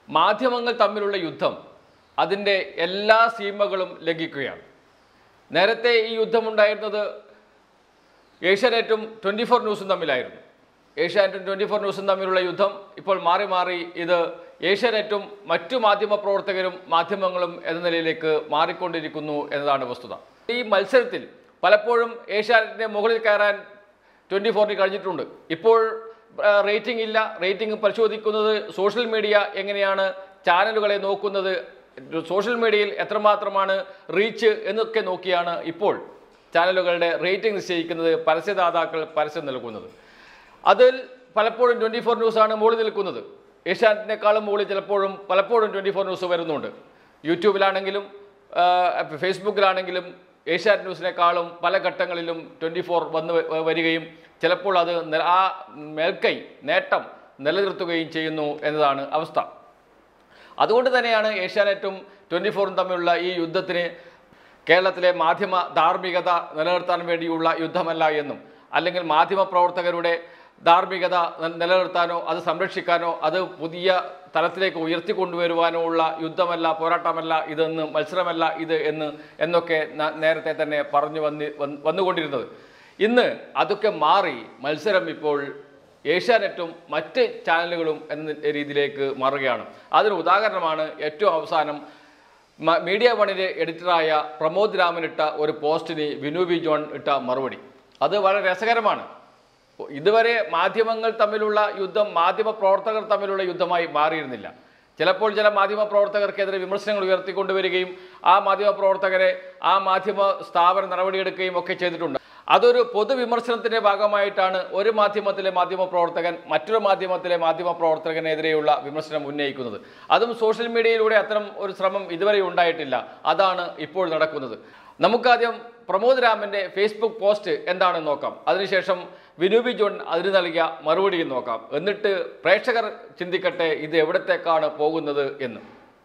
മാധ്യമങ്ങൾ തമ്മിലുള്ള യുദ്ധം അതിൻ്റെ എല്ലാ സീമകളും ലംഘിക്കുകയാണ് നേരത്തെ ഈ യുദ്ധമുണ്ടായിരുന്നത് ഏഷ്യാനെറ്റും ട്വൻറ്റി ഫോർ ന്യൂസും തമ്മിലായിരുന്നു ഏഷ്യാനെറ്റും ട്വൻറ്റി ഫോർ ന്യൂസും തമ്മിലുള്ള യുദ്ധം ഇപ്പോൾ മാറി മാറി ഇത് ഏഷ്യാനെറ്റും മറ്റു മാധ്യമ പ്രവർത്തകരും മാധ്യമങ്ങളും എന്ന നിലയിലേക്ക് മാറിക്കൊണ്ടിരിക്കുന്നു എന്നതാണ് വസ്തുത ഈ മത്സരത്തിൽ പലപ്പോഴും ഏഷ്യാനെറ്റിൻ്റെ മുകളിൽ കയറാൻ ട്വൻറ്റി ഫോറിന് കഴിഞ്ഞിട്ടുണ്ട് ഇപ്പോൾ റേറ്റിംഗ് ഇല്ല റേറ്റിംഗ് പരിശോധിക്കുന്നത് സോഷ്യൽ മീഡിയ എങ്ങനെയാണ് ചാനലുകളെ നോക്കുന്നത് സോഷ്യൽ മീഡിയയിൽ എത്രമാത്രമാണ് റീച്ച് എന്നൊക്കെ നോക്കിയാണ് ഇപ്പോൾ ചാനലുകളുടെ റേറ്റിംഗ് നിശ്ചയിക്കുന്നത് പരസ്യദാതാക്കൾ പരസ്യം നൽകുന്നത് അതിൽ പലപ്പോഴും ട്വൻറ്റി ഫോർ ന്യൂസാണ് മുകളിൽ നിൽക്കുന്നത് ഏഷ്യാനെറ്റിനേക്കാളും മുകളിൽ ചിലപ്പോഴും പലപ്പോഴും ട്വൻറ്റി ഫോർ ന്യൂസ് വരുന്നുണ്ട് യൂട്യൂബിലാണെങ്കിലും ആ, ഫേസ്ബുക്കിലാണെങ്കിലും ഏഷ്യാനെറ്റ് ന്യൂസിനേക്കാളും പല ഘട്ടങ്ങളിലും ട്വൻറ്റി ഫോർ വന്ന് വ- വരികയും ചിലപ്പോൾ അത് ന- ആ മേൽക്കൈ നേട്ടം നിലനിർത്തുകയും ചെയ്യുന്നു എന്നതാണ് അവസ്ഥ അതുകൊണ്ട് തന്നെയാണ് ഏഷ്യാനെറ്റും ട്വൻറ്റി ഫോറും തമ്മിലുള്ള ഈ യുദ്ധത്തിന് കേരളത്തിലെ മാധ്യമ ധാർമ്മികത നിലനിർത്താൻ വേണ്ടിയുള്ള യുദ്ധമല്ല എന്നും അല്ലെങ്കിൽ മാധ്യമ പ്രവർത്തകരുടെ ധാർമ്മികത ന- നിലനിർത്താനോ അത് സംരക്ഷിക്കാനോ അത് പുതിയ തലത്തിലേക്ക് ഉയർത്തിക്കൊണ്ടുവരുവാനോ ഉള്ള യുദ്ധമല്ല പോരാട്ടമല്ല ഇതെന്ന് മത്സരമല്ല ഇത് എന്ന് എന്നൊക്കെ ന- നേരത്തെ തന്നെ പറഞ്ഞു വന്ന് വന്ന് വന്നുകൊണ്ടിരുന്നത് ഇന്ന് അതൊക്കെ മാറി മത്സരം ഇപ്പോൾ ഏഷ്യാനെറ്റും മറ്റ് ചാനലുകളും എന്ന രീതിയിലേക്ക് മാറുകയാണ് അതിന് ഉദാഹരണമാണ് ഏറ്റവും അവസാനം മ- മീഡിയ വണിലെ എഡിറ്ററായ പ്രമോദ് രാമൻ ഇട്ട ഒരു പോസ്റ്റിന് വിനു വി ജോൺ ഇട്ട മറുപടി അത് വളരെ രസകരമാണ് ഇതുവരെ മാധ്യമങ്ങൾ തമ്മിലുള്ള യുദ്ധം മാധ്യമ പ്രവർത്തകർ തമ്മിലുള്ള യുദ്ധമായി മാറിയിരുന്നില്ല ചിലപ്പോൾ ചില മാധ്യമ പ്രവർത്തകർക്കെതിരെ വിമർശനങ്ങൾ ഉയർത്തിക്കൊണ്ടുവരികയും ആ മാധ്യമ പ്രവർത്തകരെ ആ മാധ്യമ സ്ഥാപനം നടപടിയെടുക്കുകയും ഒക്കെ ചെയ്തിട്ടുണ്ട് അതൊരു പൊതുവിമർശനത്തിന്റെ ഭാഗമായിട്ടാണ് ഒരു മാധ്യമത്തിലെ മാധ്യമ പ്രവർത്തകൻ മറ്റൊരു മാധ്യമത്തിലെ മാധ്യമ പ്രവർത്തകനെതിരെയുള്ള വിമർശനം ഉന്നയിക്കുന്നത് അതും സോഷ്യൽ മീഡിയയിലൂടെ അത്തരം ഒരു ശ്രമം ഇതുവരെ ഉണ്ടായിട്ടില്ല അതാണ് ഇപ്പോൾ നടക്കുന്നത് നമുക്കാദ്യം പ്രമോദ് രാമന്റെ ഫേസ്ബുക്ക് പോസ്റ്റ് എന്താണെന്ന് നോക്കാം അതിനുശേഷം വിനൂബി ജോൺ അതിന് നൽകിയ മറുപടിയും നോക്കാം എന്നിട്ട് പ്രേക്ഷകർ ചിന്തിക്കട്ടെ ഇത് എവിടത്തേക്കാണ് പോകുന്നത് എന്ന്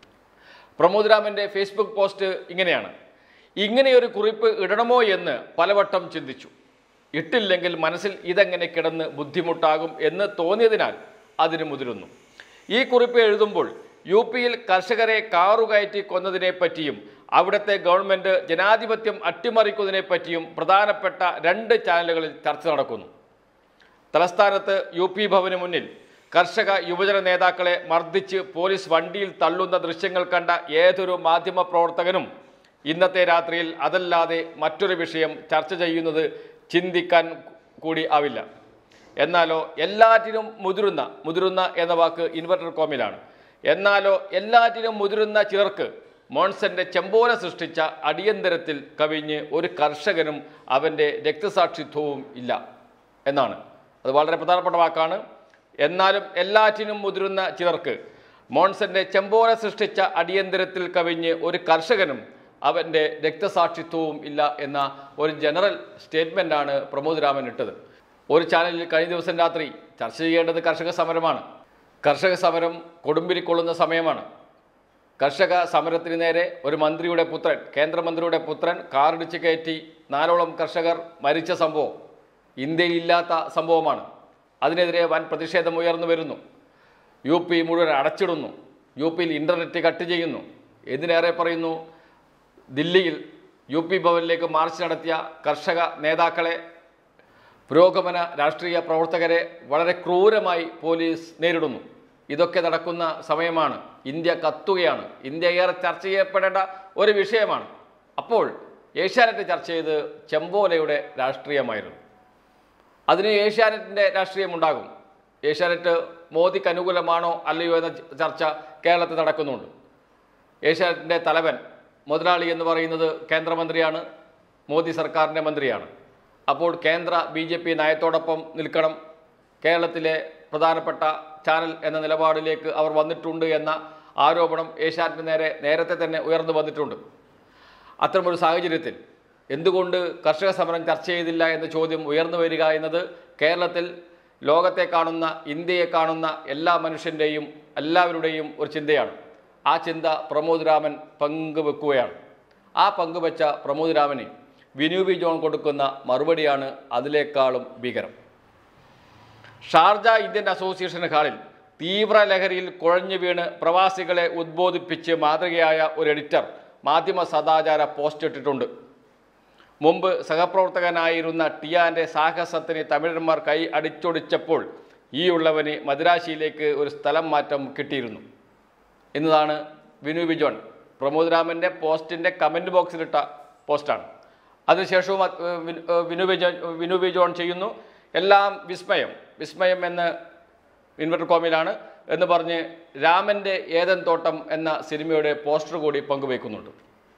പ്രമോദ് രാമന്റെ ഫേസ്ബുക്ക് പോസ്റ്റ് ഇങ്ങനെയാണ് ഇങ്ങനെയൊരു കുറിപ്പ് ഇടണമോ എന്ന് പലവട്ടം ചിന്തിച്ചു ഇട്ടില്ലെങ്കിൽ മനസ്സിൽ ഇതെങ്ങനെ കിടന്ന് ബുദ്ധിമുട്ടാകും എന്ന് തോന്നിയതിനാൽ അതിന് മുതിരുന്നു ഈ കുറിപ്പ് എഴുതുമ്പോൾ യു പിയിൽ കർഷകരെ കാറുകയറ്റി കൊന്നതിനെ പറ്റിയും അവിടുത്തെ ഗവൺമെൻറ് ജനാധിപത്യം അട്ടിമറിക്കുന്നതിനെ പറ്റിയും പ്രധാനപ്പെട്ട രണ്ട് ചാനലുകളിൽ ചർച്ച നടക്കുന്നു തലസ്ഥാനത്ത് യു പി ഭവന് മുന്നിൽ കർഷക യുവജന നേതാക്കളെ മർദ്ദിച്ച് പോലീസ് വണ്ടിയിൽ തള്ളുന്ന ദൃശ്യങ്ങൾ കണ്ട ഏതൊരു മാധ്യമ പ്രവർത്തകനും ഇന്നത്തെ രാത്രിയിൽ അതല്ലാതെ മറ്റൊരു വിഷയം ചർച്ച ചെയ്യുന്നത് ചിന്തിക്കാൻ കൂടി ആവില്ല എന്നാലോ എല്ലാറ്റിനും മുതിരുന്ന മുതിരുന്ന എന്ന വാക്ക് ഇൻവെർട്ടർ കോമിലാണ് എന്നാലോ എല്ലാറ്റിനും മുതിരുന്ന ചിലർക്ക് മോൺസന്റെ ചെമ്പോല സൃഷ്ടിച്ച അടിയന്തരത്തിൽ കവിഞ്ഞ് ഒരു കർഷകനും അവൻ്റെ രക്തസാക്ഷിത്വവും ഇല്ല എന്നാണ് അത് വളരെ പ്രധാനപ്പെട്ട വാക്കാണ് എന്നാലും എല്ലാറ്റിനും മുതിരുന്ന ചിലർക്ക് മോൺസന്റെ ചെമ്പോല സൃഷ്ടിച്ച അടിയന്തരത്തിൽ കവിഞ്ഞ് ഒരു കർഷകനും അവൻ്റെ രക്തസാക്ഷിത്വവും ഇല്ല എന്ന ഒരു ജനറൽ സ്റ്റേറ്റ്മെൻ്റാണ് പ്രമോദ് രാമൻ ഇട്ടത് ഒരു ചാനലിൽ കഴിഞ്ഞ ദിവസം രാത്രി ചർച്ച ചെയ്യേണ്ടത് കർഷക സമരമാണ് കർഷക സമരം കൊടുമ്പിരിക്കൊള്ളുന്ന സമയമാണ് കർഷക സമരത്തിന് നേരെ ഒരു മന്ത്രിയുടെ പുത്രൻ കേന്ദ്രമന്ത്രിയുടെ പുത്രൻ കാറിടിച്ച് കയറ്റി നാലോളം കർഷകർ മരിച്ച സംഭവം ഇന്ത്യയിൽ ഇല്ലാത്ത സംഭവമാണ് അതിനെതിരെ വൻ പ്രതിഷേധം ഉയർന്നു വരുന്നു യു പി മുഴുവൻ അടച്ചിടുന്നു യു പിയിൽ ഇൻ്റർനെറ്റ് കട്ട് ചെയ്യുന്നു എന്തിനേറെ പറയുന്നു ദില്ലിയിൽ യു പി ഭവനിലേക്ക് മാർച്ച് നടത്തിയ കർഷക നേതാക്കളെ പുരോഗമന രാഷ്ട്രീയ പ്രവർത്തകരെ വളരെ ക്രൂരമായി പോലീസ് നേരിടുന്നു ഇതൊക്കെ നടക്കുന്ന സമയമാണ് ഇന്ത്യ കത്തുകയാണ് ഇന്ത്യ ഏറെ ചർച്ച ചെയ്യപ്പെടേണ്ട ഒരു വിഷയമാണ് അപ്പോൾ ഏഷ്യാനെറ്റ് ചർച്ച ചെയ്ത് ചെമ്പോലയുടെ രാഷ്ട്രീയമായിരുന്നു അതിന് ഏഷ്യാനെറ്റിൻ്റെ രാഷ്ട്രീയമുണ്ടാകും ഏഷ്യാനെറ്റ് മോദിക്ക് അനുകൂലമാണോ അല്ലയോ എന്ന ചർച്ച കേരളത്തിൽ നടക്കുന്നുണ്ട് ഏഷ്യാനെറ്റിൻ്റെ തലവൻ മുതലാളി എന്ന് പറയുന്നത് കേന്ദ്രമന്ത്രിയാണ് മോദി സർക്കാരിൻ്റെ മന്ത്രിയാണ് അപ്പോൾ കേന്ദ്ര ബി ജെ പി നയത്തോടൊപ്പം നിൽക്കണം കേരളത്തിലെ പ്രധാനപ്പെട്ട ചാനൽ എന്ന നിലപാടിലേക്ക് അവർ വന്നിട്ടുണ്ട് എന്ന ആരോപണം ഏഷ്യാനെറ്റിന് നേരെ നേരത്തെ തന്നെ ഉയർന്നു വന്നിട്ടുണ്ട് അത്തരമൊരു സാഹചര്യത്തിൽ എന്തുകൊണ്ട് കർഷക സമരം ചർച്ച ചെയ്തില്ല എന്ന ചോദ്യം ഉയർന്നു വരിക എന്നത് കേരളത്തിൽ ലോകത്തെ കാണുന്ന ഇന്ത്യയെ കാണുന്ന എല്ലാ മനുഷ്യൻ്റെയും എല്ലാവരുടെയും ഒരു ചിന്തയാണ് ആ ചിന്ത പ്രമോദ് രാമൻ പങ്കുവെക്കുകയാണ് ആ പങ്കുവെച്ച പ്രമോദ് രാമന് വിനു ബി ജോൺ കൊടുക്കുന്ന മറുപടിയാണ് അതിനേക്കാളും ഭീകരം ഷാർജ ഇന്ത്യൻ അസോസിയേഷൻ ഹാളിൽ തീവ്ര ലഹരിയിൽ കുഴഞ്ഞു വീണ് പ്രവാസികളെ ഉദ്ബോധിപ്പിച്ച് മാതൃകയായ ഒരു എഡിറ്റർ മാധ്യമ സദാചാര പോസ്റ്റ് ഇട്ടിട്ടുണ്ട് മുമ്പ് സഹപ്രവർത്തകനായിരുന്ന ടിയാന്റെ സാഹസത്തിന് തമിഴന്മാർ കൈ അടിച്ചൊടിച്ചപ്പോൾ ഈ ഉള്ളവന് മദിരാശിയിലേക്ക് ഒരു സ്ഥലം മാറ്റം കിട്ടിയിരുന്നു എന്നതാണ് വിനു വിജോൺ പ്രമോദ് രാമൻ്റെ പോസ്റ്റിൻ്റെ കമൻറ്റ് ബോക്സിലിട്ട പോസ്റ്റാണ് അതിനുശേഷവും അത്, ഏഹ്, വിനു- ഏഹ്, വിനു വിജോൺ വിനു വിജോൺ ചെയ്യുന്നു എല്ലാം വിസ്മയം വിസ്മയം എന്ന് ഇൻവെർട്ടർ കോമിലാണ് എന്ന് പറഞ്ഞ് രാമൻ്റെ ഏതൻ തോട്ടം എന്ന സിനിമയുടെ പോസ്റ്റർ കൂടി പങ്കുവയ്ക്കുന്നുണ്ട്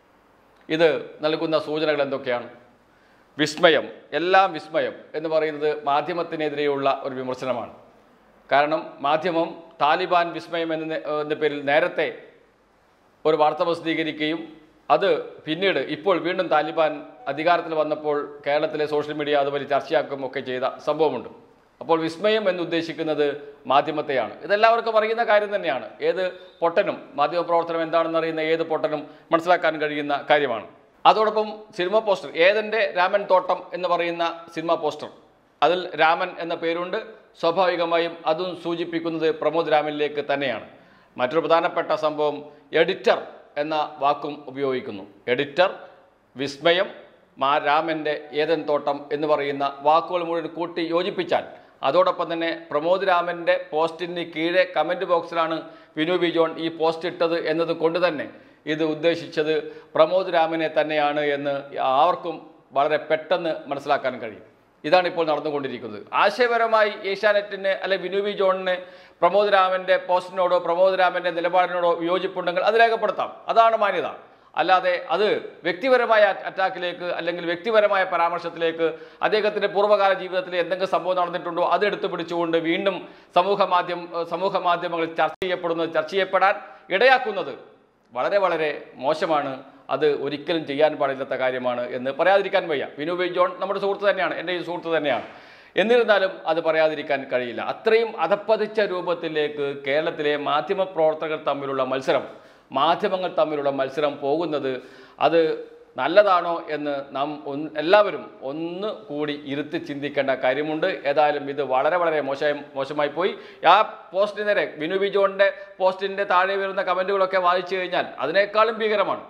ഇത് നൽകുന്ന സൂചനകൾ എന്തൊക്കെയാണ് വിസ്മയം എല്ലാം വിസ്മയം എന്ന് പറയുന്നത് മാധ്യമത്തിനെതിരെയുള്ള ഒരു വിമർശനമാണ് കാരണം മാധ്യമം താലിബാൻ വിസ്മയം എന്ന നേ- എന്ന പേരിൽ നേരത്തെ ഒരു വാർത്ത പ്രസിദ്ധീകരിക്കുകയും അത് പിന്നീട് ഇപ്പോൾ വീണ്ടും താലിബാൻ അധികാരത്തിൽ വന്നപ്പോൾ കേരളത്തിലെ സോഷ്യൽ മീഡിയ അതുവഴി ചർച്ചയാക്കുകയും ഒക്കെ ചെയ്ത സംഭവമുണ്ട് അപ്പോൾ വിസ്മയം എന്ന് ഉദ്ദേശിക്കുന്നത് മാധ്യമത്തെയാണ് ഇതെല്ലാവർക്കും അറിയുന്ന കാര്യം തന്നെയാണ് ഏത് പൊട്ടനും മാധ്യമപ്രവർത്തനം എന്താണെന്ന് അറിയുന്ന ഏത് പൊട്ടനും മനസ്സിലാക്കാൻ കഴിയുന്ന കാര്യമാണ് അതോടൊപ്പം സിനിമ പോസ്റ്റർ ഏതെൻ്റെ രാമൻ തോട്ടം എന്ന് പറയുന്ന സിനിമ പോസ്റ്റർ അതിൽ രാമൻ എന്ന പേരുണ്ട് സ്വാഭാവികമായും അതും സൂചിപ്പിക്കുന്നത് പ്രമോദ് രാമനിലേക്ക് തന്നെയാണ് മറ്റൊരു പ്രധാനപ്പെട്ട സംഭവം എഡിറ്റർ എന്ന വാക്കും ഉപയോഗിക്കുന്നു എഡിറ്റർ വിസ്മയം മാ രാമൻ്റെ ഏതൻ തോട്ടം എന്ന് പറയുന്ന വാക്കുകൾ മുഴുവൻ കൂട്ടി യോജിപ്പിച്ചാൽ അതോടൊപ്പം തന്നെ പ്രമോദ് രാമൻ്റെ പോസ്റ്റിന് കീഴെ കമൻറ്റ് ബോക്സിലാണ് വിനു ബി ജോൺ ഈ പോസ്റ്റ് ഇട്ടത് എന്നത് കൊണ്ട് തന്നെ ഇത് ഉദ്ദേശിച്ചത് പ്രമോദ് രാമനെ തന്നെയാണ് എന്ന് ആർക്കും വളരെ പെട്ടെന്ന് മനസ്സിലാക്കാൻ കഴിയും ഇതാണ് ഇപ്പോൾ നടന്നുകൊണ്ടിരിക്കുന്നത് ആശയപരമായി ഏഷ്യാനെറ്റിന് അല്ലെ വിനു വി ജോണിന് പ്രമോദ് രാമൻ്റെ പോസ്റ്റിനോടോ പ്രമോദ് രാമൻ്റെ നിലപാടിനോടോ വിയോജിപ്പുണ്ടെങ്കിൽ അത് രേഖപ്പെടുത്താം അതാണ് മാന്യത അല്ലാതെ അത് വ്യക്തിപരമായ അറ്റ- അറ്റാക്കിലേക്ക് അല്ലെങ്കിൽ വ്യക്തിപരമായ പരാമർശത്തിലേക്ക് അദ്ദേഹത്തിൻ്റെ പൂർവ്വകാല ജീവിതത്തിൽ എന്തെങ്കിലും സംഭവം നടന്നിട്ടുണ്ടോ അത് എടുത്തു പിടിച്ചുകൊണ്ട് വീണ്ടും സമൂഹ മാധ്യമ സമൂഹ മാധ്യമങ്ങളിൽ ചർച്ച ചെയ്യപ്പെടുന്നത് ചർച്ച ചെയ്യപ്പെടാൻ ഇടയാക്കുന്നത് വളരെ വളരെ മോശമാണ് അത് ഒരിക്കലും ചെയ്യാൻ പാടില്ലാത്ത കാര്യമാണ് എന്ന് പറയാതിരിക്കാൻ വയ്യ വിനു ബി ജോൺ നമ്മുടെ സുഹൃത്ത് തന്നെയാണ് എൻ്റെ ഈ സുഹൃത്ത് തന്നെയാണ് എന്നിരുന്നാലും അത് പറയാതിരിക്കാൻ കഴിയില്ല അത്രയും അധപ്പതിച്ച രൂപത്തിലേക്ക് കേരളത്തിലെ മാധ്യമ പ്രവർത്തകർ തമ്മിലുള്ള മത്സരം മാധ്യമങ്ങൾ തമ്മിലുള്ള മത്സരം പോകുന്നത് അത് നല്ലതാണോ എന്ന് നാം ഒന്ന് എല്ലാവരും ഒന്ന് കൂടി ഇരുത്തി ചിന്തിക്കേണ്ട കാര്യമുണ്ട് ഏതായാലും ഇത് വളരെ വളരെ മോശം മോശമായി പോയി ആ പോസ്റ്റിന് നേരെ വിനു ബി ജോണിൻ്റെ പോസ്റ്റിൻ്റെ താഴെ വരുന്ന കമൻറ്റുകളൊക്കെ വായിച്ചു കഴിഞ്ഞാൽ അതിനേക്കാളും ഭീകരമാണ്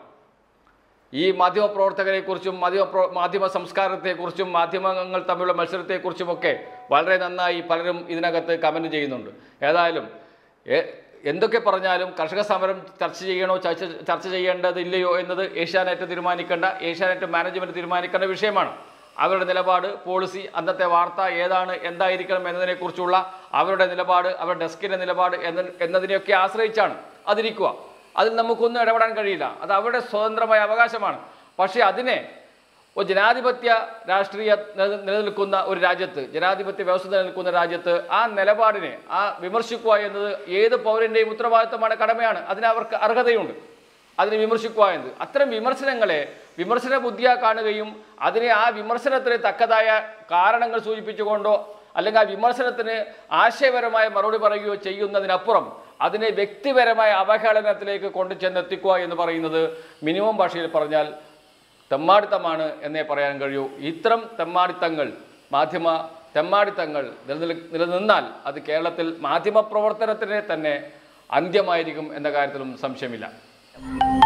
ഈ മാധ്യമ പ്രവർത്തകരെക്കുറിച്ചും മാധ്യമ പ്രോ മാധ്യമ സംസ്കാരത്തെക്കുറിച്ചും മാധ്യമങ്ങൾ തമ്മിലുള്ള മത്സരത്തെക്കുറിച്ചുമൊക്കെ വളരെ നന്നായി പലരും ഇതിനകത്ത് കമൻറ്റ് ചെയ്യുന്നുണ്ട് ഏതായാലും എ- എന്തൊക്കെ പറഞ്ഞാലും കർഷക സമരം ചർച്ച ചെയ്യണോ ചർച്ച ചർച്ച ചെയ്യേണ്ടതില്ലയോ എന്നത് ഏഷ്യാനെറ്റ് തീരുമാനിക്കേണ്ട ഏഷ്യാനെറ്റ് മാനേജ്മെൻറ്റ് തീരുമാനിക്കേണ്ട വിഷയമാണ് അവരുടെ നിലപാട് പോളിസി അന്നത്തെ വാർത്ത ഏതാണ് എന്തായിരിക്കണം എന്നതിനെക്കുറിച്ചുള്ള അവരുടെ നിലപാട് അവരുടെ ഡെസ്കിൻ്റെ നിലപാട് എന്ന എന്നതിനെയൊക്കെ ആശ്രയിച്ചാണ് അതിരിക്കുക അതിൽ നമുക്കൊന്നും ഇടപെടാൻ കഴിയില്ല അത് അവരുടെ സ്വതന്ത്രമായ അവകാശമാണ് പക്ഷേ അതിനെ ഒരു ജനാധിപത്യ രാഷ്ട്രീയ നില- നിലനിൽക്കുന്ന ഒരു രാജ്യത്ത് ജനാധിപത്യ വ്യവസ്ഥ നിലനിൽക്കുന്ന രാജ്യത്ത് ആ നിലപാടിനെ ആ വിമർശിക്കുക എന്നത് ഏത് പൗരൻ്റെയും ഉത്തരവാദിത്തമാണ് കടമയാണ് അതിന് അവർക്ക് അർഹതയുണ്ട് അതിനെ വിമർശിക്കുക എന്നത് അത്തരം വിമർശനങ്ങളെ വിമർശന ബുദ്ധിയാ കാണുകയും അതിനെ ആ വിമർശനത്തിന് തക്കതായ കാരണങ്ങൾ സൂചിപ്പിച്ചുകൊണ്ടോ അല്ലെങ്കിൽ ആ വിമർശനത്തിന് ആശയപരമായ മറുപടി പറയുകയോ ചെയ്യുന്നതിനപ്പുറം അതിനെ വ്യക്തിപരമായ അവഹേളനത്തിലേക്ക് കൊണ്ടു ചെന്നെത്തിക്കുക എന്ന് പറയുന്നത് മിനിമം ഭാഷയിൽ പറഞ്ഞാൽ തെമ്മാടിത്തമാണ് എന്നേ പറയാൻ കഴിയൂ ഇത്തരം തെമ്മാടിത്തങ്ങൾ മാധ്യമ തെമ്മാടിത്തങ്ങൾ നിലനിൽ നിലനിന്നാൽ അത് കേരളത്തിൽ മാധ്യമ പ്രവർത്തനത്തിന് തന്നെ അന്ത്യമായിരിക്കും എന്ന കാര്യത്തിലും സംശയമില്ല